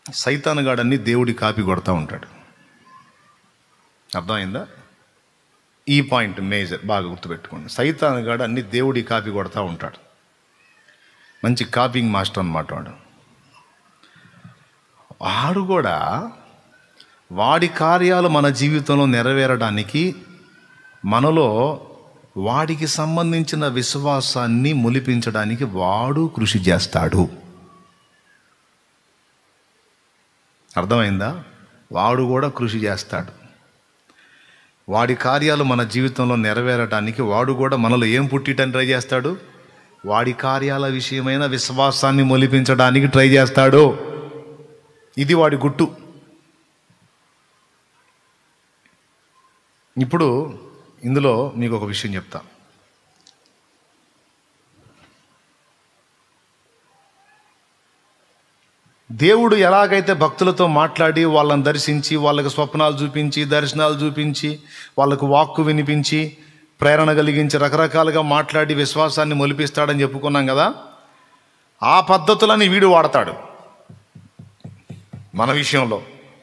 సైతానుగాడన్ని దేవుడి కాపీ కొడతా ఉంటాడు అర్థమైందా ఈ పాయింట్ మేజర్ బాగా గుర్తుపెట్టుకోండి సైతానుగాడు అన్ని దేవుడి కాపీ కొడతా ఉంటాడు మంచి కాపింగ్ మాస్టర్ అనమాట వాడు వాడు కూడా వాడి కార్యాలు మన జీవితంలో నెరవేరడానికి మనలో వాడికి సంబంధించిన విశ్వాసాన్ని మొలిపించడానికి వాడు కృషి చేస్తాడు అర్థమైందా వాడు కూడా కృషి చేస్తాడు వాడి కార్యాలు మన జీవితంలో నెరవేరటానికి వాడు కూడా మనలో ఏం పుట్టిటని ట్రై చేస్తాడు వాడి కార్యాల విషయమైన విశ్వాసాన్ని మొలిపించడానికి ట్రై చేస్తాడు ఇది వాడి గుట్టు ఇప్పుడు ఇందులో మీకు ఒక విషయం చెప్తా దేవుడు ఎలాగైతే భక్తులతో మాట్లాడి వాళ్ళని దర్శించి వాళ్ళకి స్వప్నాలు చూపించి దర్శనాలు చూపించి వాళ్ళకు వాక్కు వినిపించి ప్రేరణ కలిగించి రకరకాలుగా మాట్లాడి విశ్వాసాన్ని మొలిపిస్తాడని చెప్పుకున్నాం కదా ఆ పద్ధతులని వీడు వాడతాడు మన విషయంలో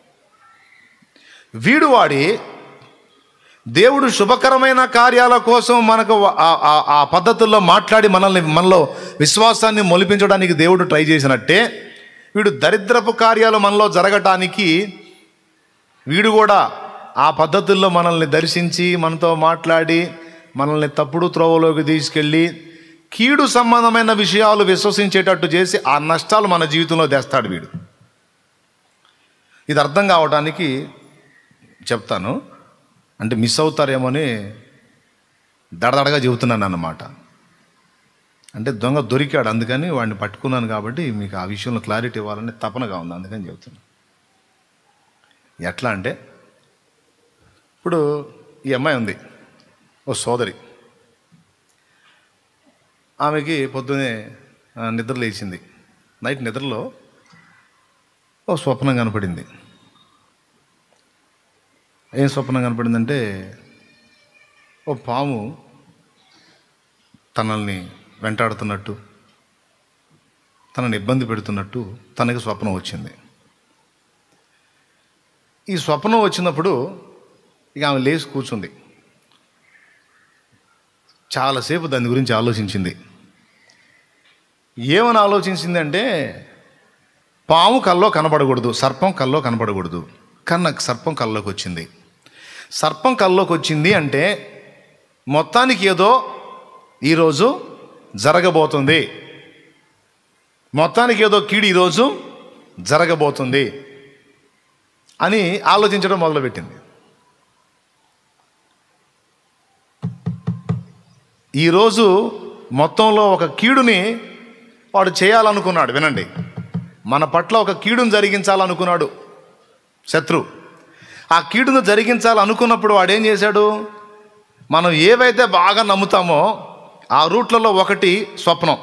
వీడు వాడి దేవుడు శుభకరమైన కార్యాల కోసం మనకు ఆ- ఆ- ఆ పద్ధతుల్లో మాట్లాడి మనల్ని మనలో విశ్వాసాన్ని మొలిపించడానికి దేవుడు ట్రై చేసినట్టే వీడు దరిద్రపు కార్యాలు మనలో జరగటానికి వీడు కూడా ఆ పద్ధతుల్లో మనల్ని దర్శించి మనతో మాట్లాడి మనల్ని తప్పుడు త్రోవలోకి తీసుకెళ్ళి కీడు సంబంధమైన విషయాలు విశ్వసించేటట్టు చేసి ఆ నష్టాలు మన జీవితంలో తెస్తాడు వీడు ఇది అర్థం కావడానికి చెప్తాను అంటే మిస్ అవుతారేమోని దడదడగా చెబుతున్నాను అన్నమాట అంటే దొంగ దొరికాడు అందుకని వాడిని పట్టుకున్నాను కాబట్టి మీకు ఆ విషయంలో క్లారిటీ ఇవ్వాలని తపనగా ఉంది అందుకని చెబుతున్నాను ఎట్లా అంటే ఇప్పుడు ఈ అమ్మాయి ఉంది ఓ సోదరి ఆమెకి పొద్దునే ఆ, నిద్ర లేచింది నైట్ నిద్రలో ఓ స్వప్నం కనపడింది ఏం స్వప్నం కనపడిందంటే ఓ పాము తనల్ని వెంటాడుతున్నట్టు తనని ఇబ్బంది పెడుతున్నట్టు తనకి స్వప్నం వచ్చింది ఈ స్వప్నం వచ్చినప్పుడు ఇక ఆమె లేచి కూర్చుంది చాలాసేపు దాని గురించి ఆలోచించింది ఏమని ఆలోచించింది అంటే పాము కల్లో కనపడకూడదు సర్పం కల్లో కనపడకూడదు కన్న సర్పం కల్లోకి వచ్చింది సర్పం కల్లోకి వచ్చింది అంటే మొత్తానికి ఏదో ఈరోజు జరగబోతుంది మొత్తానికి ఏదో కీడు ఈరోజు జరగబోతుంది అని ఆలోచించడం మొదలుపెట్టింది ఈరోజు మొత్తంలో ఒక కీడుని వాడు చేయాలనుకున్నాడు వినండి మన పట్ల ఒక కీడును జరిగించాలనుకున్నాడు శత్రు ఆ కీడును జరిగించాలనుకున్నప్పుడు వాడు ఏం చేశాడు మనం ఏవైతే బాగా నమ్ముతామో ఆ రూట్లలో ఒకటి స్వప్నం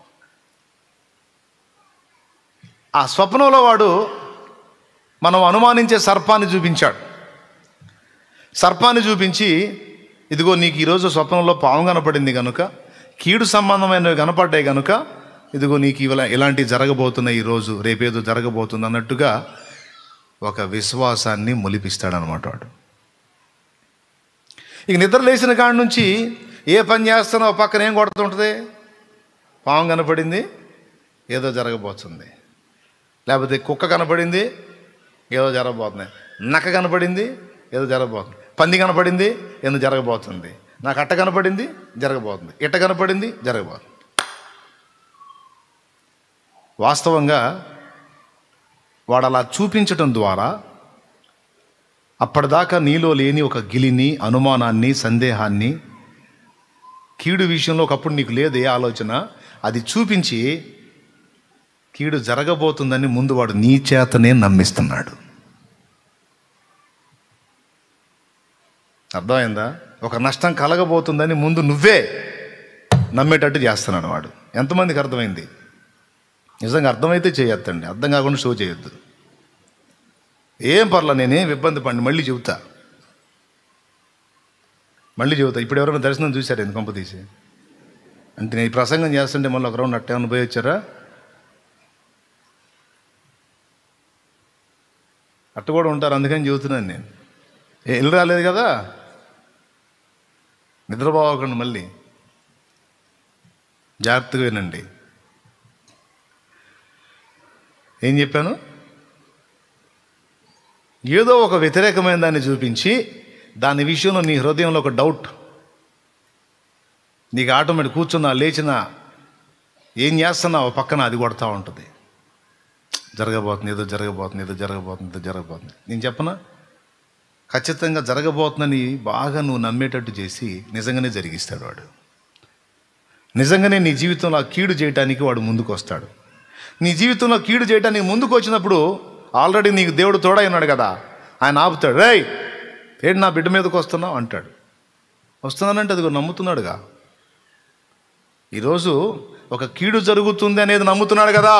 ఆ స్వప్నంలో వాడు మనం అనుమానించే సర్పాన్ని చూపించాడు సర్పాన్ని చూపించి ఇదిగో నీకు ఈరోజు స్వప్నంలో పాము కనపడింది కనుక కీడు సంబంధమైనవి కనపడ్డాయి కనుక ఇదిగో నీకు ఇలా ఇలాంటివి జరగబోతున్నాయి ఈరోజు రేపేదో జరగబోతుంది అన్నట్టుగా ఒక విశ్వాసాన్ని మొలిపిస్తాడనమాట వాడు ఇక నిద్ర లేచిన కాడి నుంచి ఏ పని చేస్తానో ఓ పక్కన ఏం కొడుతుంటుంది పాము కనపడింది ఏదో జరగబోతుంది లేకపోతే కుక్క కనపడింది ఏదో జరగబోతుంది నక్క కనపడింది ఏదో జరగబోతుంది పంది కనపడింది ఏదో జరగబోతుంది నాకు అట్ట కనపడింది జరగబోతుంది ఇట్ట కనపడింది జరగబోతుంది వాస్తవంగా వాడు అలా చూపించటం ద్వారా అప్పటిదాకా నీలో లేని ఒక గిలిని అనుమానాన్ని సందేహాన్ని కీడు విషయంలో ఒకప్పుడు నీకు లేదు ఏ ఆలోచన అది చూపించి కీడు జరగబోతుందని ముందు వాడు నీ చేతనే నమ్మిస్తున్నాడు అర్థమైందా ఒక నష్టం కలగబోతుందని ముందు నువ్వే నమ్మేటట్టు చేస్తున్నాడు వాడు ఎంతమందికి అర్థమైంది నిజంగా అర్థమైతే చేయొద్దండి అర్థం కాకుండా షో చేయొద్దు ఏం పర్లా నేనేం ఇబ్బంది పడి మళ్ళీ చెబుతా మళ్ళీ చెబుతా ఇప్పుడు ఎవరైనా దర్శనం చూశారు ఎందుకు కొంప తీసి అంటే నేను ఈ ప్రసంగం చేస్తుంటే మళ్ళీ ఒక రౌండ్ అట్టే ఏమైనా పోయి వచ్చారా అట్ట కూడా ఉంటారు అందుకని చెబుతున్నాను నేను ఏ ఇల్లు రాలేదు కదా నిద్రపోవకండి మళ్ళీ జాగ్రత్తగా వినండి ఏం చెప్పాను ఏదో ఒక వ్యతిరేకమైన దాన్ని చూపించి దాని విషయంలో నీ హృదయంలో ఒక డౌట్ నీకు ఆటోమేటిక్ కూర్చున్నా లేచినా ఏం చేస్తున్నావు పక్కన అది కొడతా ఉంటుంది జరగబోతుంది ఏదో జరగబోతుంది ఏదో జరగబోతుంది ఏదో జరగబోతుంది నేను చెప్పనా ఖచ్చితంగా జరగబోతుందని బాగా నువ్వు నమ్మేటట్టు చేసి నిజంగానే జరిగిస్తాడు వాడు నిజంగానే నీ జీవితంలో ఆ కీడు చేయడానికి వాడు ముందుకు వస్తాడు నీ జీవితంలో కీడు చేయడానికి ముందుకు వచ్చినప్పుడు ఆల్రెడీ నీకు దేవుడు తోడై ఉన్నాడు కదా ఆయన ఆపుతాడు రేయ్ ఏంటి నా బిడ్డ మీదకి వస్తున్నావు అంటాడు వస్తున్నానంటే అది నమ్ముతున్నాడుగా ఈరోజు ఒక కీడు జరుగుతుంది అనేది నమ్ముతున్నాడు కదా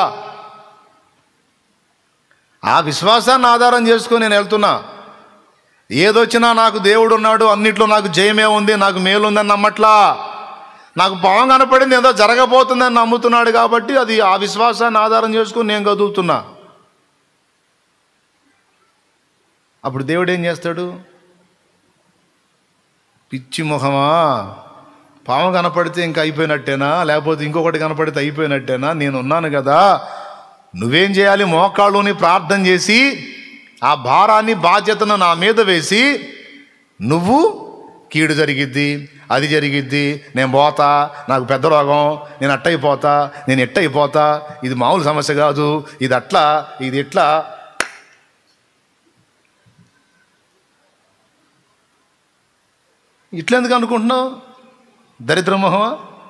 ఆ విశ్వాసాన్ని ఆధారం చేసుకొని నేను వెళ్తున్నా ఏదొచ్చినా నాకు దేవుడు ఉన్నాడు అన్నిట్లో నాకు జయమే ఉంది నాకు మేలు ఉందని నమ్మట్లా నాకు పావం కనపడింది ఏదో జరగబోతుందని నమ్ముతున్నాడు కాబట్టి అది ఆ విశ్వాసాన్ని ఆధారం చేసుకొని నేను కదులుతున్నా అప్పుడు దేవుడు ఏం చేస్తాడు పిచ్చి ముఖమా పాము కనపడితే ఇంకా అయిపోయినట్టేనా లేకపోతే ఇంకొకటి కనపడితే అయిపోయినట్టేనా నేను ఉన్నాను కదా నువ్వేం చేయాలి మోకాళ్ళుని ప్రార్థన చేసి ఆ భారాన్ని బాధ్యతను నా మీద వేసి నువ్వు కీడు జరిగిద్ది అది జరిగిద్ది నేను పోతా నాకు పెద్ద రోగం నేను అట్టయిపోతా నేను ఎట్టయిపోతా ఇది మామూలు సమస్య కాదు ఇది అట్లా ఇది ఎట్లా ఇట్లా ఎందుకు అనుకుంటున్నావు దరిద్ర మొహమా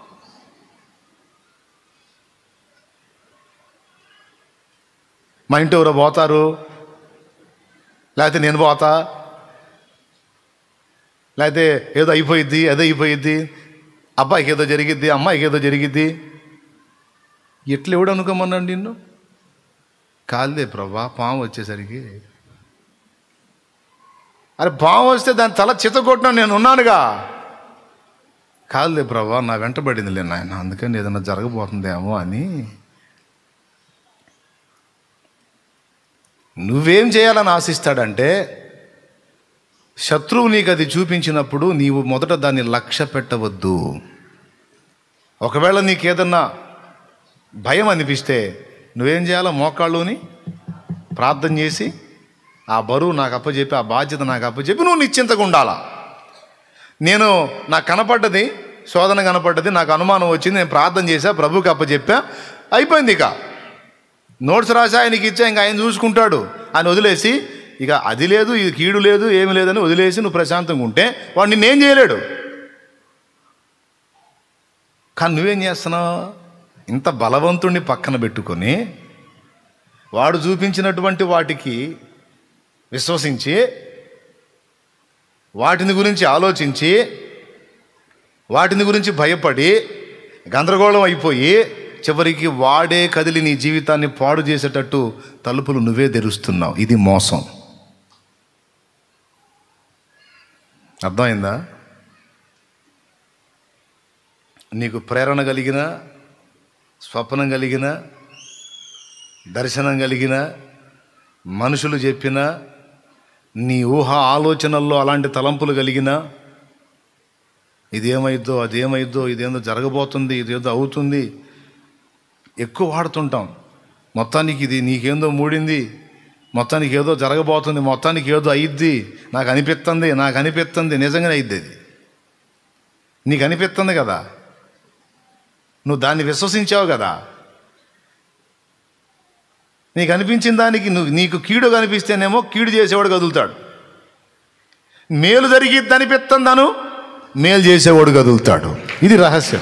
మా ఇంటి ఎవరో పోతారు లేకపోతే నేను పోతా లేకపోతే ఏదో అయిపోయిద్ది ఏదో అయిపోయిద్ది అబ్బాయికి ఏదో జరిగిద్ది అమ్మాయికి ఏదో జరిగిద్ది ఎట్లా ఎవడు అనుకోమన్నాడు నిన్ను కాదులే ప్రభా పాము వచ్చేసరికి అరే పాము వస్తే దాని తల చితగొట్టినా నేను ఉన్నానుగా కాదులే ప్రభా నా వెంటబడిందిలే నాయన అందుకని ఏదైనా జరగబోతుందేమో అని నువ్వేం చేయాలని ఆశిస్తాడంటే శత్రువు నీకు అది చూపించినప్పుడు నీవు మొదట దాన్ని లక్ష్య పెట్టవద్దు ఒకవేళ నీకేదన్నా భయం అనిపిస్తే నువ్వేం చేయాలో మోకాళ్ళుని ప్రార్థన చేసి ఆ బరువు నాకు అప్పచెప్పి ఆ బాధ్యత నాకు అప్పచెప్పి నువ్వు నిశ్చింతగా ఉండాలా నేను నాకు కనపడ్డది శోధన కనపడ్డది నాకు అనుమానం వచ్చింది నేను ప్రార్థన చేశా ప్రభుకి అప్పచెప్పా అయిపోయింది ఇక నోట్స్ రాసి ఆయనకి ఇచ్చా ఇంకా ఆయన చూసుకుంటాడు ఆయన వదిలేసి ఇక అది లేదు ఇది కీడు లేదు ఏమి లేదని వదిలేసి నువ్వు ప్రశాంతంగా ఉంటే వాడు నిన్నేం చేయలేడు కానీ నువ్వేం చేస్తున్నావు ఇంత బలవంతుణ్ణి పక్కన పెట్టుకొని వాడు చూపించినటువంటి వాటికి విశ్వసించి వాటిని గురించి ఆలోచించి వాటిని గురించి భయపడి గందరగోళం అయిపోయి చివరికి వాడే కదిలి నీ జీవితాన్ని పాడు చేసేటట్టు తలుపులు నువ్వే తెరుస్తున్నావు ఇది మోసం అర్థమైందా నీకు ప్రేరణ కలిగిన స్వప్నం కలిగిన దర్శనం కలిగిన మనుషులు చెప్పిన నీ ఊహ ఆలోచనల్లో అలాంటి తలంపులు కలిగిన ఇదేమైద్దో అదేమైద్దో ఇదేందో జరగబోతుంది ఇదేదో అవుతుంది ఎక్కువ వాడుతుంటాం మొత్తానికి ఇది నీకేందో మూడింది మొత్తానికి ఏదో జరగబోతుంది మొత్తానికి ఏదో అయిద్ది నాకు అనిపిస్తుంది నాకు అనిపిస్తుంది నిజంగానే అయిద్ది అది నీకు అనిపిస్తుంది కదా నువ్వు దాన్ని విశ్వసించావు కదా నీకు అనిపించిన దానికి నువ్వు నీకు కీడు కనిపిస్తేనేమో కీడు చేసేవాడు కదులుతాడు మేలు జరిగిద్ది అనిపిస్తుందను మేలు చేసేవాడు కదులుతాడు ఇది రహస్యం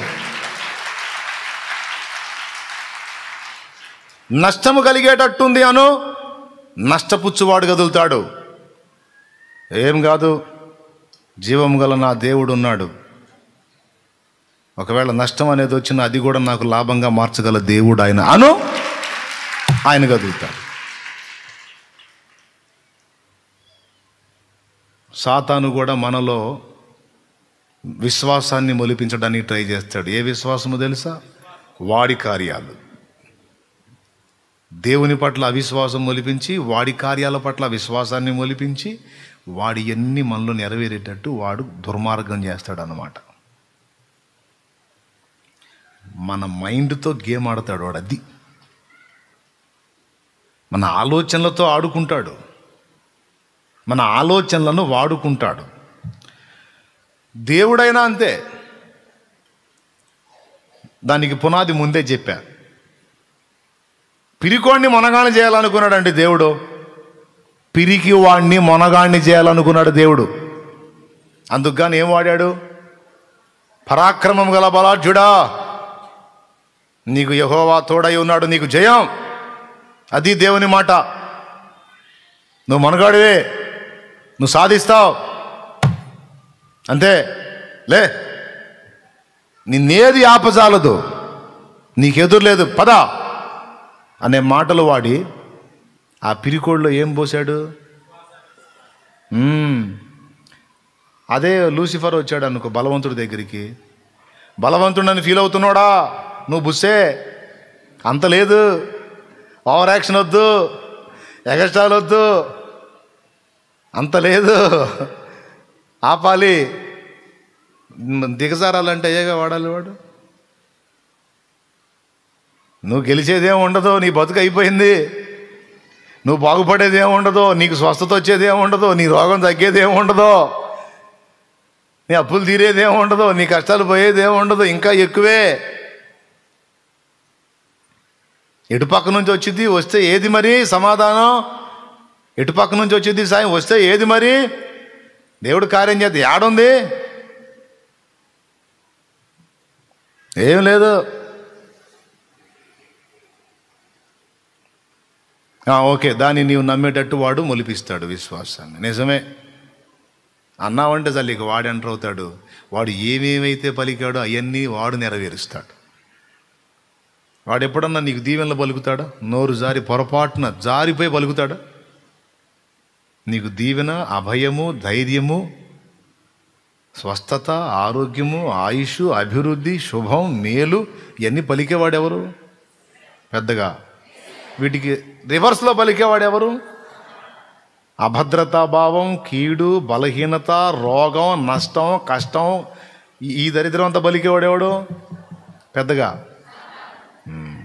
నష్టము కలిగేటట్టుంది అను నష్టపుచ్చువాడు కదులుతాడు ఏం కాదు జీవం గల నా దేవుడు ఉన్నాడు ఒకవేళ నష్టం అనేది వచ్చినా అది కూడా నాకు లాభంగా మార్చగల దేవుడు ఆయన అను ఆయన కదులుతాడు సాతాను కూడా మనలో విశ్వాసాన్ని మొలిపించడానికి ట్రై చేస్తాడు ఏ విశ్వాసము తెలుసా వాడి కార్యాలు దేవుని పట్ల అవిశ్వాసం మొలిపించి వాడి కార్యాల పట్ల విశ్వాసాన్ని మొలిపించి వాడి ఎన్ని మనలో నెరవేరేటట్టు వాడు దుర్మార్గం చేస్తాడు అన్నమాట మన మైండ్తో గేమ్ ఆడతాడు వాడు అది మన ఆలోచనలతో ఆడుకుంటాడు మన ఆలోచనలను వాడుకుంటాడు దేవుడైనా అంతే దానికి పునాది ముందే చెప్పా పిరికోడిని మొనగాణి చేయాలనుకున్నాడండి దేవుడు పిరికి వాడిని మొనగాణ్ణి చేయాలనుకున్నాడు దేవుడు అందుకుగాని ఏం వాడాడు పరాక్రమం గల బలాఢ్యుడా నీకు యహోవా తోడై ఉన్నాడు నీకు జయం అది దేవుని మాట నువ్వు మనగాడివే నువ్వు సాధిస్తావు అంతే లే నిన్నేది ఆపజాలదు నీకెదురు లేదు పద అనే మాటలు వాడి ఆ పిరికోడ్లో ఏం పోసాడు మ్మ్. అదే లూసిఫర్ వచ్చాడు అనుకో బలవంతుడి దగ్గరికి బలవంతుడని ఫీల్ అవుతున్నాడా నువ్వు బుస్సే అంత లేదు ఓవర్ యాక్షన్ వద్దు ఎగస్ట్రాలు వద్దు అంత లేదు ఆపాలి దిగజారాలంటే ఏగా వాడాలి వాడు నువ్వు గెలిచేదేం ఉండదు నీ బతుకు అయిపోయింది నువ్వు బాగుపడేదేం ఉండదు నీకు స్వస్థత వచ్చేదేం ఉండదు నీ రోగం తగ్గేదేం ఉండదు నీ అప్పులు తీరేదేం ఉండదు నీ కష్టాలు పోయేదేం ఉండదు ఇంకా ఎక్కువే ఎటుపక్క నుంచి వచ్చింది వస్తే ఏది మరి సమాధానం ఎటుపక్క నుంచి వచ్చింది సాయం వస్తే ఏది మరి దేవుడు కార్యం చేద్ది ఏడుంది ఏం లేదు ఆ, ఓకే దాన్ని నీవు నమ్మేటట్టు వాడు మొలిపిస్తాడు విశ్వాసాన్ని నిజమే అన్నావంటే చాలు ఇక వాడు ఎంటర్ అవుతాడు వాడు ఏమేమైతే పలికాడో అవన్నీ వాడు నెరవేరుస్తాడు వాడు ఎప్పుడన్నా నీకు దీవెనలు పలుకుతాడా నోరు జారి పొరపాటున జారిపోయి పలుకుతాడా నీకు దీవెన అభయము ధైర్యము స్వస్థత ఆరోగ్యము ఆయుష్ అభివృద్ధి శుభం మేలు ఇవన్నీ పలికేవాడెవరు పెద్దగా వీటికి రివర్స్లో పలికేవాడెవరు అభద్రతా భావం కీడు బలహీనత రోగం నష్టం కష్టం ఈ- ఈ దరిద్రం అంతా పలికేవాడెవడు పెద్దగా మ్మ్.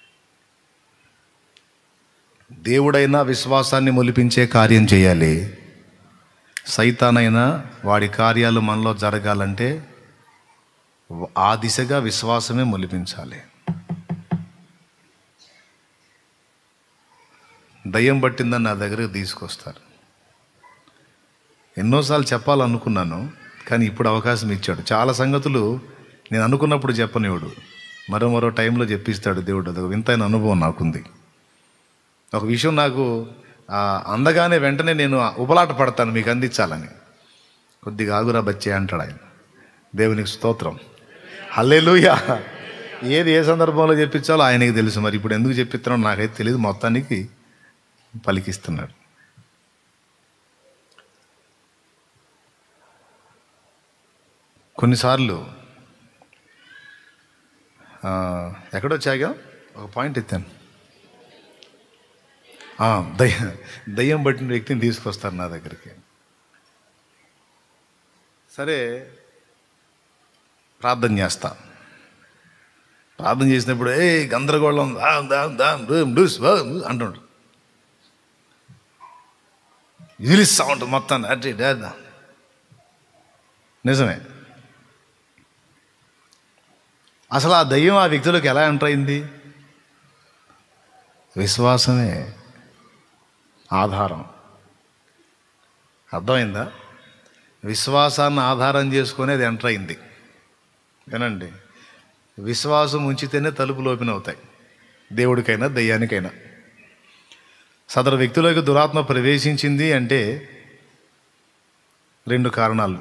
దేవుడైనా విశ్వాసాన్ని మొలిపించే కార్యం చేయాలి సైతానైనా వాడి కార్యాలు మనలో జరగాలంటే ఆ దిశగా విశ్వాసమే మొలిపించాలి దయ్యం పట్టిందని నా దగ్గరకు తీసుకొస్తారు ఎన్నోసార్లు చెప్పాలనుకున్నాను కానీ ఇప్పుడు అవకాశం ఇచ్చాడు చాలా సంగతులు నేను అనుకున్నప్పుడు చెప్పనివాడు మరో మరో టైంలో చెప్పిస్తాడు దేవుడు అదొక వింతైన అనుభవం నాకుంది ఒక విషయం నాకు ఆ, అందగానే వెంటనే నేను ఉపలాట పడతాను మీకు అందించాలని కొద్దిగా ఆగురా బచ్చే అంటాడు ఆయన దేవునికి స్తోత్రం హల్లెలూయా ఏది ఏ సందర్భంలో చెప్పించాలో ఆయనకి తెలుసు మరి ఇప్పుడు ఎందుకు చెప్పిస్తున్నాడో నాకైతే తెలియదు మొత్తానికి పలికిస్తున్నాడు కొన్నిసార్లు ఆ, ఎక్కడొచ్చాగా ఒక పాయింట్ ఎత్తాను ఆ, దయ్య దయ్యం పట్టిన వ్యక్తిని తీసుకొస్తారు నా దగ్గరికి సరే ప్రార్థన చేస్తా ప్రార్థన చేసినప్పుడు ఏ గందరగోళం దాం దాం దాం డూమ్ డూస్ వా అంటుండ్రు ఇదిలిస్తా ఉంటుంది మొత్తం అట్టి డా- నిజమే అసలు ఆ దయ్యం ఆ వ్యక్తులకు ఎలా ఎంటర్ అయింది విశ్వాసమే ఆధారం అర్థమైందా విశ్వాసాన్ని ఆధారం చేసుకొని అది ఎంటర్ అయింది వినండి విశ్వాసం ఉంచితేనే తలుపులు ఓపెన్ అవుతాయి దేవుడికైనా దయ్యానికైనా సదరు వ్యక్తులకు దురాత్మ ప్రవేశించింది అంటే రెండు కారణాలు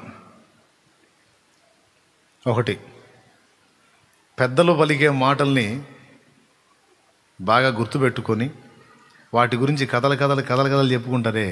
ఒకటి పెద్దలు పలికే మాటల్ని బాగా గుర్తుపెట్టుకొని వాటి గురించి కథలు కథలు కథలు కథలు చెప్పుకుంటారే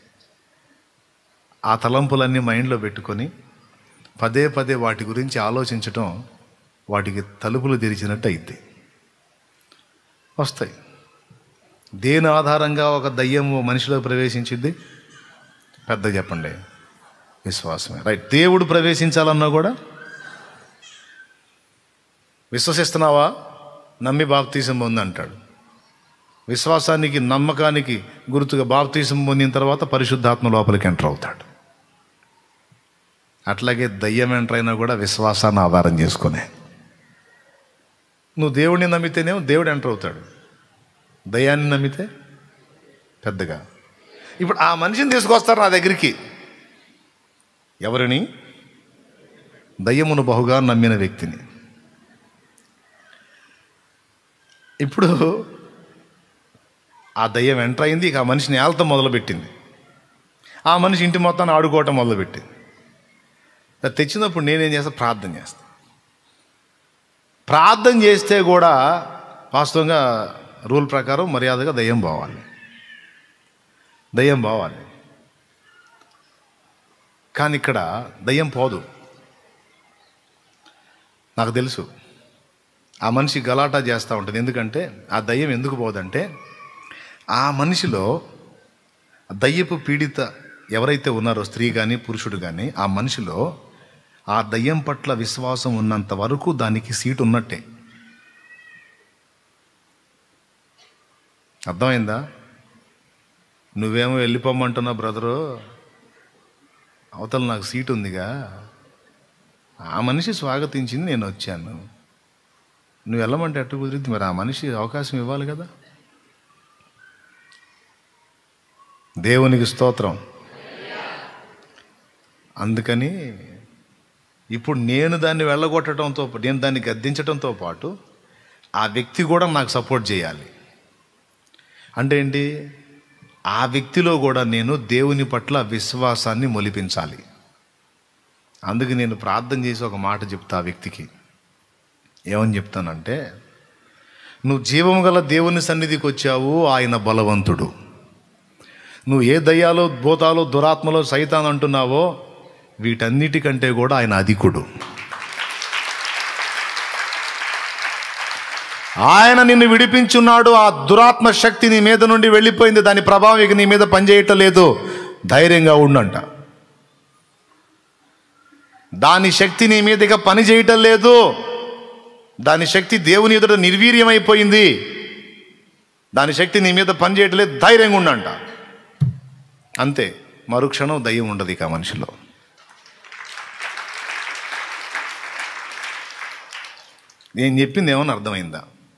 ఆ తలంపులన్నీ మైండ్లో పెట్టుకొని పదే పదే వాటి గురించి ఆలోచించటం వాటికి తలుపులు తెరిచినట్టు అయింది వస్తాయి దేని ఆధారంగా ఒక దయ్యం ఓ మనిషిలో ప్రవేశించింది పెద్ద చెప్పండి విశ్వాసమే రైట్ దేవుడు ప్రవేశించాలన్నా కూడా విశ్వసిస్తున్నావా నమ్మి బాప్తీసం పొంది అంటాడు విశ్వాసానికి నమ్మకానికి గుర్తుగా బాప్తీసం పొందిన తర్వాత పరిశుద్ధాత్మ లోపలికి ఎంటర్ అవుతాడు అట్లాగే దయ్యం ఎంటర్ అయినా కూడా విశ్వాసాన్ని ఆధారం చేసుకునే నువ్వు దేవుడిని నమ్మితేనేమో దేవుడు ఎంటర్ అవుతాడు దయ్యాన్ని నమ్మితే పెద్దగా ఇప్పుడు ఆ మనిషిని తీసుకొస్తారు నా దగ్గరికి ఎవరిని దయ్యమును బహుగా నమ్మిన వ్యక్తిని ఇప్పుడు ఆ దయ్యం ఎంటర్ అయింది ఇక ఆ మనిషిని ఏళ్తం మొదలుపెట్టింది ఆ మనిషి ఇంటి మొత్తాన్ని ఆడుకోవటం మొదలుపెట్టింది అది తెచ్చినప్పుడు నేనేం చేస్తాను ప్రార్థన చేస్తాను ప్రార్థన చేస్తే కూడా వాస్తవంగా రూల్ ప్రకారం మర్యాదగా దయ్యం పోవాలి దయ్యం పోవాలి కానీ ఇక్కడ దయ్యం పోదు నాకు తెలుసు ఆ మనిషి గలాటా చేస్తూ ఉంటుంది ఎందుకంటే ఆ దయ్యం ఎందుకు పోదంటే ఆ మనిషిలో దయ్యపు పీడిత ఎవరైతే ఉన్నారో స్త్రీ కానీ పురుషుడు కానీ ఆ మనిషిలో ఆ దయ్యం పట్ల విశ్వాసం ఉన్నంత వరకు దానికి సీటు ఉన్నట్టే అర్థమైందా నువ్వేమో వెళ్ళిపోమంటున్నావు బ్రదరు అవతల నాకు సీట్ ఉందిగా ఆ మనిషి స్వాగతించింది నేను వచ్చాను నువ్వు వెళ్ళమంటే ఎట్టు కుదిరిద్ది మరి ఆ మనిషి అవకాశం ఇవ్వాలి కదా దేవునికి స్తోత్రం అందుకని ఇప్పుడు నేను దాన్ని వెళ్ళగొట్టడంతో నేను దాన్ని గద్దించడంతో పాటు ఆ వ్యక్తి కూడా నాకు సపోర్ట్ చేయాలి అంటే ఏంటి ఆ వ్యక్తిలో కూడా నేను దేవుని పట్ల విశ్వాసాన్ని మొలిపించాలి అందుకు నేను ప్రార్థన చేసి ఒక మాట చెప్తా ఆ వ్యక్తికి ఏమని చెప్తానంటే నువ్వు జీవం గల దేవుని సన్నిధికి వచ్చావు ఆయన బలవంతుడు నువ్వు ఏ దయ్యాలో భూతాలో దురాత్మలో సైతాన్ అంటున్నావో వీటన్నిటికంటే కూడా ఆయన అధికుడు ఆయన నిన్ను విడిపించున్నాడు ఆ దురాత్మ శక్తి నీ మీద నుండి వెళ్ళిపోయింది దాని ప్రభావం ఇక నీ మీద పనిచేయటం లేదు ధైర్యంగా ఉండంట దాని శక్తి నీ మీద ఇక పని చేయటం లేదు దాని శక్తి దేవుని ఎదుట నిర్వీర్యమైపోయింది దాని శక్తి నీ మీద పని చేయటం లేదు ధైర్యంగా ఉండంట అంతే మరుక్షణం దయ్యం ఉండదు ఇక ఆ మనిషిలో నేను చెప్పింది ఏమని అర్థమైందా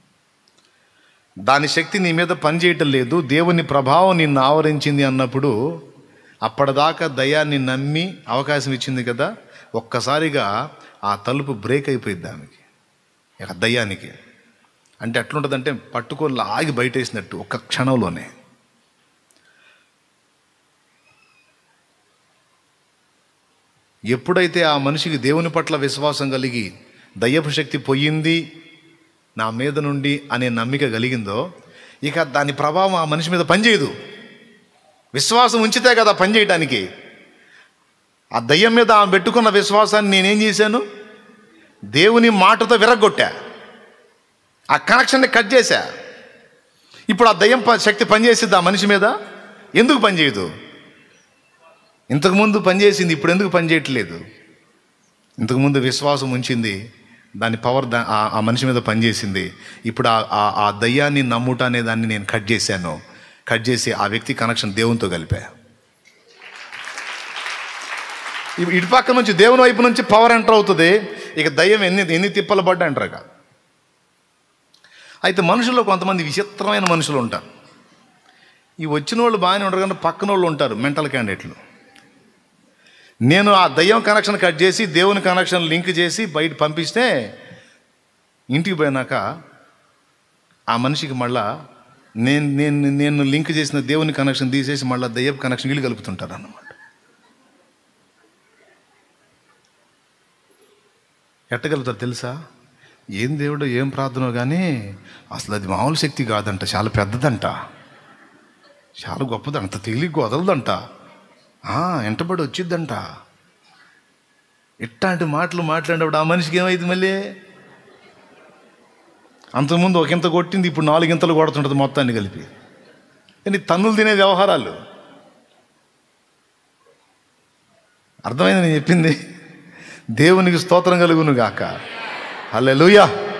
దాని శక్తి నీ మీద పనిచేయటం లేదు దేవుని ప్రభావం నిన్ను ఆవరించింది అన్నప్పుడు అప్పటిదాకా దయాన్ని నమ్మి అవకాశం ఇచ్చింది కదా ఒక్కసారిగా ఆ తలుపు బ్రేక్ అయిపోయింది దానికి ఇక దయ్యానికి అంటే ఎట్లుంటుందంటే పట్టుకొని లాగి బయటేసినట్టు ఒక్క క్షణంలోనే ఎప్పుడైతే ఆ మనిషికి దేవుని పట్ల విశ్వాసం కలిగి దయ్యపు శక్తి పోయింది నా మీద నుండి అనే నమ్మిక కలిగిందో ఇక దాని ప్రభావం ఆ మనిషి మీద పనిచేయదు విశ్వాసం ఉంచితే కదా పనిచేయటానికి ఆ దయ్యం మీద ఆమె పెట్టుకున్న విశ్వాసాన్ని నేనేం చేశాను దేవుని మాటతో విరగొట్టా ఆ కనెక్షన్ని కట్ చేశా ఇప్పుడు ఆ దయ్యం ప- శక్తి పనిచేసిద్ది ఆ మనిషి మీద ఎందుకు పనిచేయదు ఇంతకుముందు పనిచేసింది ఇప్పుడు ఎందుకు పనిచేయట్లేదు ఇంతకుముందు విశ్వాసం ఉంచింది దాని పవర్ దా ఆ- ఆ మనిషి మీద పనిచేసింది ఇప్పుడు ఆ- ఆ ఆ దయ్యాన్ని నమ్ముట అనే దాన్ని నేను కట్ చేశాను కట్ చేసి ఆ వ్యక్తి కనెక్షన్ దేవునితో కలిపా ఇ- ఇటు పక్క నుంచి దేవుని వైపు నుంచి పవర్ ఎంటర్ అవుతుంది ఇక దయ్యం ఎన్ని ఎన్ని తిప్పలు పడ్డా ఎంటర్ కాదు అయితే మనుషుల్లో కొంతమంది విచిత్రమైన మనుషులు ఉంటారు ఈ వచ్చిన వాళ్ళు బాగానే ఉంటారు కానీ పక్కన వాళ్ళు ఉంటారు మెంటల్ క్యాండిడేట్లు నేను ఆ దయ్యం కనెక్షన్ కట్ చేసి దేవుని కనెక్షన్ లింక్ చేసి బయట పంపిస్తే ఇంటికి పోయినాక ఆ మనిషికి మళ్ళా నేను నేను నేను లింక్ చేసిన దేవుని కనెక్షన్ తీసేసి మళ్ళీ దయ్యపు కనెక్షన్ వీళ్ళు కలుపుతుంటారు అన్నమాట ఎట్టగలుగుతారు తెలుసా ఏం దేవుడు ఏం ప్రార్థన కానీ అసలు అది మామూలు శక్తి కాదంట చాలా పెద్దదంట చాలా గొప్పది అంత తేలిగ్గా వదలదంట ఆ, వెంటబడి వచ్చిద్దంట ఇట్లాంటి మాటలు మాట్లాడినప్పుడు ఆ మనిషికి ఏమైంది మళ్ళీ అంతకుముందు ఒకంత కొట్టింది ఇప్పుడు నాలుగింతలు కొడుతుంటుంది మొత్తాన్ని కలిపి కానీ తన్నులు తినే వ్యవహారాలు అర్థమైంది నేను చెప్పింది దేవునికి స్తోత్రం కలుగును గాక హల్లెలూయా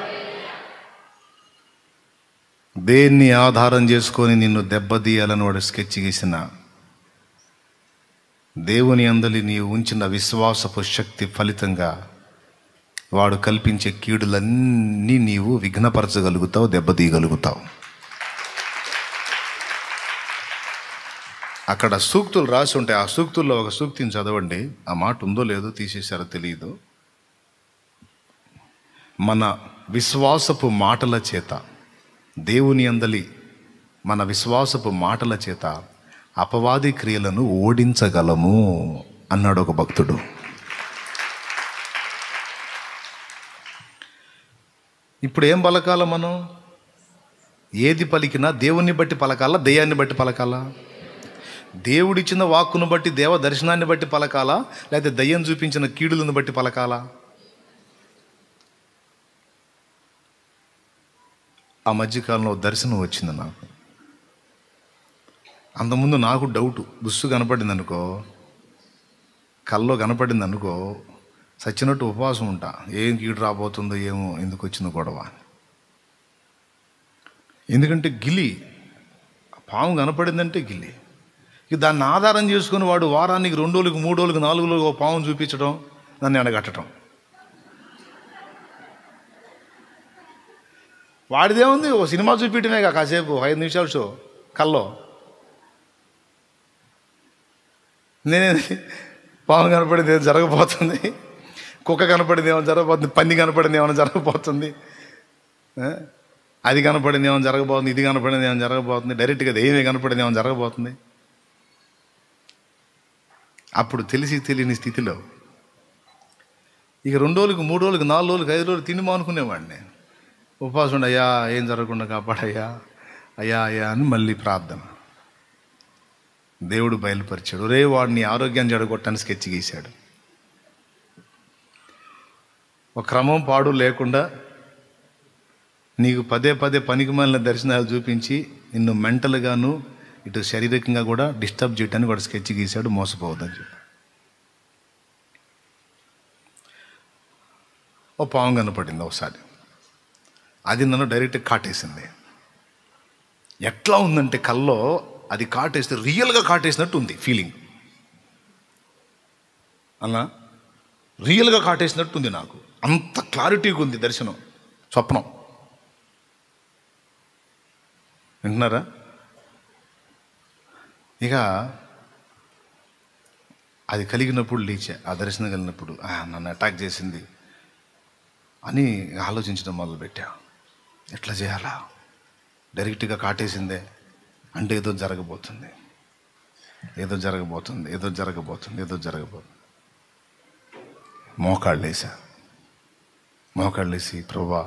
దేన్ని ఆధారం చేసుకొని నిన్ను దెబ్బతీయాలని వాడు స్కెచ్ గీసిన దేవుని అందలి నీవు ఉంచిన విశ్వాసపు శక్తి ఫలితంగా వాడు కల్పించే కీడులన్నీ నీవు విఘ్నపరచగలుగుతావు దెబ్బతీయగలుగుతావు అక్కడ సూక్తులు రాసి ఉంటాయి ఆ సూక్తుల్లో ఒక సూక్తిని చదవండి ఆ మాట ఉందో లేదో తీసేశారో తెలియదు మన విశ్వాసపు మాటల చేత దేవుని అందలి మన విశ్వాసపు మాటల చేత అపవాది క్రియలను ఓడించగలము అన్నాడు ఒక భక్తుడు ఇప్పుడు ఏం పలకాల మనం ఏది పలికినా దేవుణ్ణి బట్టి పలకాలా దెయ్యాన్ని బట్టి పలకాలా దేవుడిచ్చిన వాక్కును బట్టి దేవ దర్శనాన్ని బట్టి పలకాలా లేకపోతే దయ్యం చూపించిన కీడులను బట్టి పలకాలా ఆ మధ్యకాలంలో ఓ దర్శనం వచ్చింది నాకు అంతకుముందు నాకు డౌట్ బుస్సు కనపడింది అనుకో కల్లో కనపడింది అనుకో సచ్చినట్టు ఉపవాసం ఉంటా ఏం కీడు రాబోతుందో ఏమో ఎందుకు వచ్చిందో గొడవ ఎందుకంటే గిలి పాము కనపడిందంటే గిలి ఇక దాన్ని ఆధారం చేసుకుని వాడు వారానికి రెండు రోజులకు మూడు రోజులకు నాలుగు రోజులకు ఒక పాము చూపించడం నన్ను ఎండగట్టడం వాడిదేముంది ఓ సినిమా చూపించడమే కాక కాసేపు ఐదు నిమిషాల షో కల్లో నేను పాము కనపడింది ఏదో జరగబోతుంది కుక్క కనపడింది ఏమైనా జరగబోతుంది పంది కనపడింది ఏమైనా జరగబోతుంది ఆ? అది కనపడింది ఏమైనా జరగబోతుంది ఇది కనపడింది ఏమైనా జరగబోతుంది డైరెక్ట్గా ఏమీ కనపడింది ఏమైనా జరగబోతుంది అప్పుడు తెలిసి తెలియని స్థితిలో ఇక రెండు రోజులకు మూడు రోజులకు నాలుగు రోజులకు ఐదు రోజులు తిని మానుకునేవాడిని ఉపవాసం ఉండి, అయ్యా ఏం జరగకుండా కాపాడయ్యా అయ్యా అయ్యా అని మళ్ళీ ప్రార్థన దేవుడు బయలుపరిచాడు రే వాడిని ఆరోగ్యాన్ని జడగొట్టని స్కెచ్ గీశాడు ఒక క్రమం పాడు లేకుండా నీకు పదే పదే పనికి మాలిన దర్శనాలు చూపించి నిన్ను మెంటల్గాను ఇటు శారీరకంగా కూడా డిస్టర్బ్ చేయడానికి వాడు స్కెచ్ గీశాడు మోసపోవద్దని చెప్పి ఓ పాము కనపడింది ఒకసారి అది నన్ను డైరెక్ట్ కాటేసింది ఎట్లా ఉందంటే కల్లో అది కాటేస్తే రియల్గా కాటేసినట్టు ఉంది ఫీలింగ్ అన్నా రియల్గా కాటేసినట్టు ఉంది నాకు అంత క్లారిటీగా ఉంది దర్శనం స్వప్నం వింటున్నారా ఇక అది కలిగినప్పుడు లేచా ఆ దర్శనం కలిగినప్పుడు "ఆ, నన్ను అటాక్ చేసింది అని ఆలోచించడం మొదలుపెట్టా ఎట్లా చేయాలా డైరెక్ట్గా కాటేసిందే అంటే ఏదో జరగబోతుంది ఏదో జరగబోతుంది ఏదో జరగబోతుంది ఏదో జరగబోతుంది మోకాళ్ళు వేసా మోకాళ్ళు వేసి ప్రభా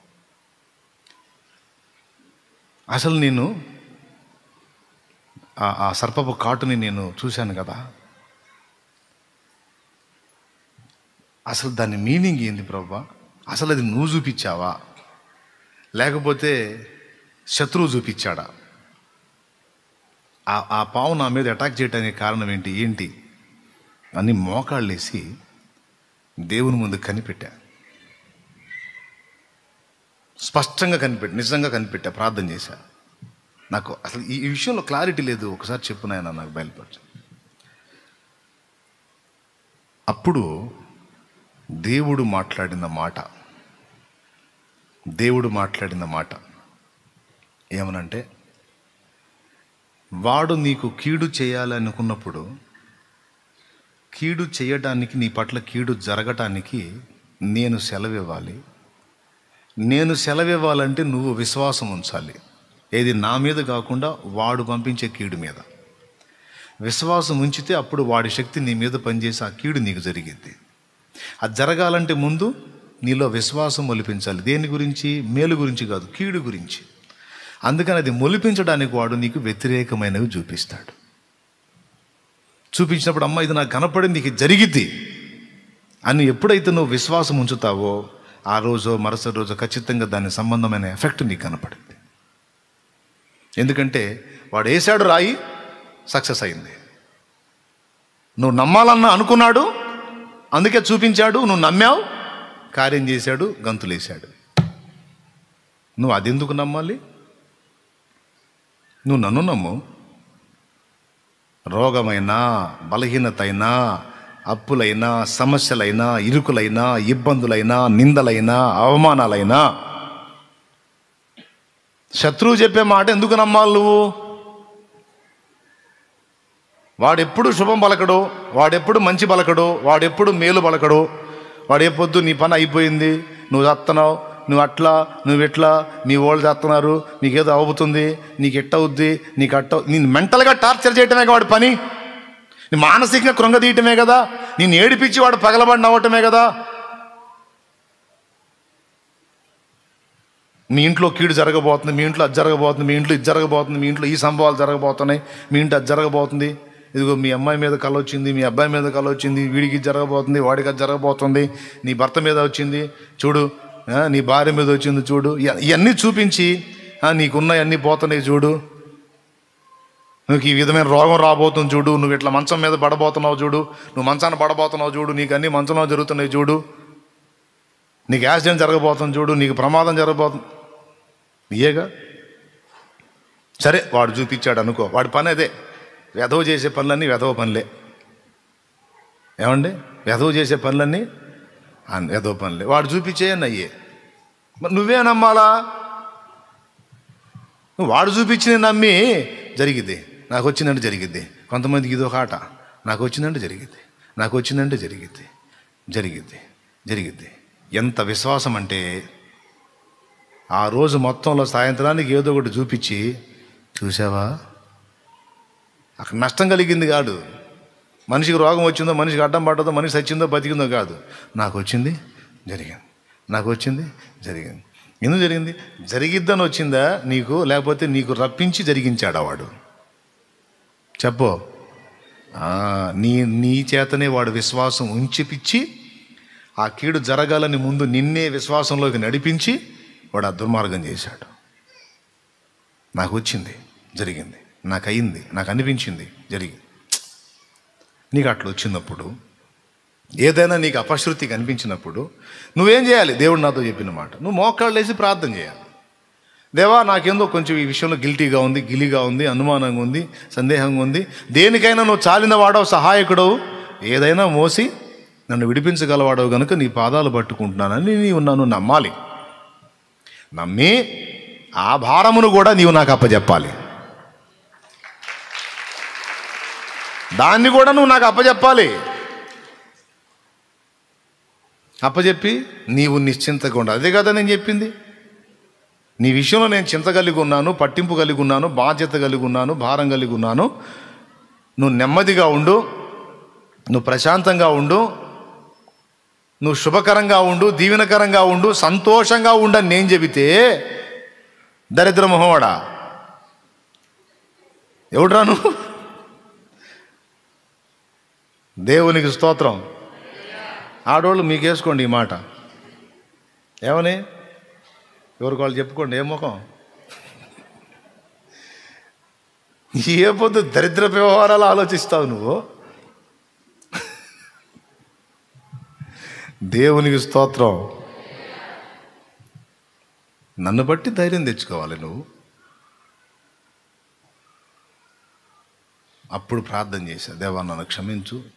అసలు నేను ఆ- ఆ సర్పపు కాటుని నేను చూశాను కదా అసలు దాని మీనింగ్ ఏంది ప్రభా అసలు అది నువ్వు చూపించావా లేకపోతే శత్రువు చూపించాడా ఆ ఆ పావు నా మీద అటాక్ చేయడానికి కారణం ఏంటి ఏంటి అని మోకాళ్ళేసి దేవుని ముందు కనిపెట్టా స్పష్టంగా కనిపెట్టి నిజంగా కనిపెట్టా ప్రార్థన చేశా నాకు అసలు ఈ ఈ విషయంలో క్లారిటీ లేదు ఒకసారి చెప్పు నాయన నాకు బయలుపరచు అప్పుడు దేవుడు మాట్లాడిన మాట దేవుడు మాట్లాడిన మాట ఏమనంటే వాడు నీకు కీడు చేయాలనుకున్నప్పుడు కీడు చేయడానికి నీ పట్ల కీడు జరగటానికి నేను సెలవివ్వాలి నేను సెలవివ్వాలంటే నువ్వు విశ్వాసం ఉంచాలి ఏది నా మీద కాకుండా వాడు పంపించే కీడు మీద విశ్వాసం ఉంచితే అప్పుడు వాడి శక్తి నీ మీద పనిచేసి ఆ కీడు నీకు జరిగింది అది జరగాలంటే ముందు నీలో విశ్వాసం మొలిపించాలి దేని గురించి మేలు గురించి కాదు కీడు గురించి అందుకని అది మొలిపించడానికి వాడు నీకు వ్యతిరేకమైనవి చూపిస్తాడు చూపించినప్పుడు అమ్మ ఇది నాకు కనపడింది నీకు జరిగిద్ది అని ఎప్పుడైతే నువ్వు విశ్వాసం ఉంచుతావో ఆ రోజు మరుసటి రోజు ఖచ్చితంగా దాని సంబంధమైన ఎఫెక్ట్ నీకు కనపడింది ఎందుకంటే వాడు వేసాడు రాయి సక్సెస్ అయింది నువ్వు నమ్మాలన్న అనుకున్నాడు అందుకే చూపించాడు నువ్వు నమ్మావు కార్యం చేశాడు గంతులేశాడు నువ్వు అదెందుకు నమ్మాలి నువ్వు నన్ను నమ్ము రోగమైనా బలహీనతైనా అప్పులైనా సమస్యలైనా ఇరుకులైనా ఇబ్బందులైనా నిందలైనా అవమానాలైనా శత్రువు చెప్పే మాట ఎందుకు నమ్మాలి నువ్వు వాడెప్పుడు శుభం పలకడు వాడెప్పుడు మంచి పలకడు వాడెప్పుడు మేలు పలకడు వాడెప్పొద్దు నీ పని అయిపోయింది నువ్వు చస్తున్నావు నువ్వు అట్లా నువ్వు ఇట్లా మీ వాళ్ళు చేస్తున్నారు నీకేదో అవుతుంది నీకు ఎట్ట అవుద్ది నీకు అట్ట నేను మెంటల్గా టార్చర్ చేయటమే కదా వాడి పని నీ మానసికంగా కృంగదీయటమే కదా నేను ఏడిపించి వాడు పగలబడి నవ్వటమే కదా మీ ఇంట్లో కీడు జరగబోతుంది మీ ఇంట్లో అది జరగబోతుంది మీ ఇంట్లో ఇది జరగబోతుంది మీ ఇంట్లో ఈ సంభవాలు జరగబోతున్నాయి మీ ఇంట్లో అది జరగబోతుంది ఇదిగో మీ అమ్మాయి మీద కళ వచ్చింది మీ అబ్బాయి మీద కళ వచ్చింది వీడికి ఇది జరగబోతుంది వాడికి అది జరగబోతుంది నీ భర్త మీద వచ్చింది చూడు ఆ, నీ భార్య మీద వచ్చింది చూడు ఇవ- ఇవన్నీ చూపించి ఆ, నీకున్న అన్నీ పోతున్నాయి చూడు నువ్వు ఈ విధమైన రోగం రాబోతుంది చూడు నువ్వు ఇట్లా మంచం మీద పడబోతున్నావు చూడు నువ్వు మంచాన్ని పడబోతున్నావు చూడు నీకు అన్ని మంచంలో జరుగుతున్నాయి చూడు నీకు యాక్సిడెంట్ జరగబోతుంది చూడు నీకు ప్రమాదం జరగబోతుంది ఇయేగా సరే వాడు చూపించాడు అనుకో వాడి పని అదే వెధవ చేసే పనులన్నీ వెధవ పనులే ఏమండి వెధవ చేసే పనులన్నీ ఆ వెధవ పనులే వాడు చూపించేయని అయ్యే మరి నువ్వే నమ్మాలా నువ్వు వాడు చూపించి నమ్మి జరిగిద్ది నాకు వచ్చిందంటే జరిగిద్ది కొంతమందికి ఇది ఒక ఆట నాకు వచ్చిందంటే జరిగిద్ది నాకు వచ్చిందంటే జరిగిద్ది జరిగిద్ది జరిగిద్ది ఎంత విశ్వాసం అంటే ఆ రోజు మొత్తంలో సాయంత్రానికి ఏదో ఒకటి చూపించి చూసావా అక్కడ నష్టం కలిగింది కాదు మనిషికి రోగం వచ్చిందో మనిషికి అడ్డం పడ్డదో మనిషి చచ్చిందో బతికిందో కాదు నాకు వచ్చింది జరిగింది నాకు వచ్చింది జరిగింది ఎందుకు జరిగింది జరిగిద్దని వచ్చిందా నీకు లేకపోతే నీకు రప్పించి జరిగించాడా వాడు చెప్పు ఆ, నీ నీ చేతనే వాడు విశ్వాసం ఉంచిపిచ్చి ఆ కీడు జరగాలని ముందు నిన్నే విశ్వాసంలోకి నడిపించి వాడు ఆ దుర్మార్గం చేశాడు నాకు వచ్చింది జరిగింది నాకు అయింది నాకు అనిపించింది జరిగింది నీకు అట్లా వచ్చినప్పుడు ఏదైనా నీకు అపశృతి కనిపించినప్పుడు నువ్వేం చేయాలి దేవుడు నాతో చెప్పిన మాట నువ్వు మోకాళ్ళు వేసి ప్రార్థన చేయాలి దేవా నాకేందో కొంచెం ఈ విషయంలో గిల్టీగా ఉంది గిలిగా ఉంది అనుమానంగా ఉంది సందేహంగా ఉంది దేనికైనా నువ్వు చాలిన వాడవు సహాయకుడవు ఏదైనా మోసి నన్ను విడిపించగలవాడవు గనుక నీ పాదాలు పట్టుకుంటున్నానని నీవు నన్ను నమ్మాలి నమ్మి ఆ భారమును కూడా నీవు నాకు అప్పచెప్పాలి దాన్ని కూడా నువ్వు నాకు అప్పచెప్పాలి అప్పచెప్పి నీవు నిశ్చింతగా ఉండాలి అదే కదా నేను చెప్పింది నీ విషయంలో నేను చింత కలిగి ఉన్నాను పట్టింపు కలిగి ఉన్నాను బాధ్యత కలిగి ఉన్నాను భారం కలిగి ఉన్నాను నువ్వు నెమ్మదిగా ఉండు నువ్వు ప్రశాంతంగా ఉండు నువ్వు శుభకరంగా ఉండు దీవెనకరంగా ఉండు సంతోషంగా ఉండని నేను చెబితే దరిద్ర మొహవాడా ఎవడ్రా నువ్వు దేవునికి స్తోత్రం ఆడవాళ్ళు మీకేసుకోండి ఈ మాట ఏమని ఎవరికి వాళ్ళు చెప్పుకోండి ఏ ముఖం ఏ పొద్దు దరిద్ర వ్యవహారాలు ఆలోచిస్తావు నువ్వు దేవునికి స్తోత్రం నన్ను బట్టి ధైర్యం తెచ్చుకోవాలి నువ్వు అప్పుడు ప్రార్థన చేశా దేవా నన్ను క్షమించు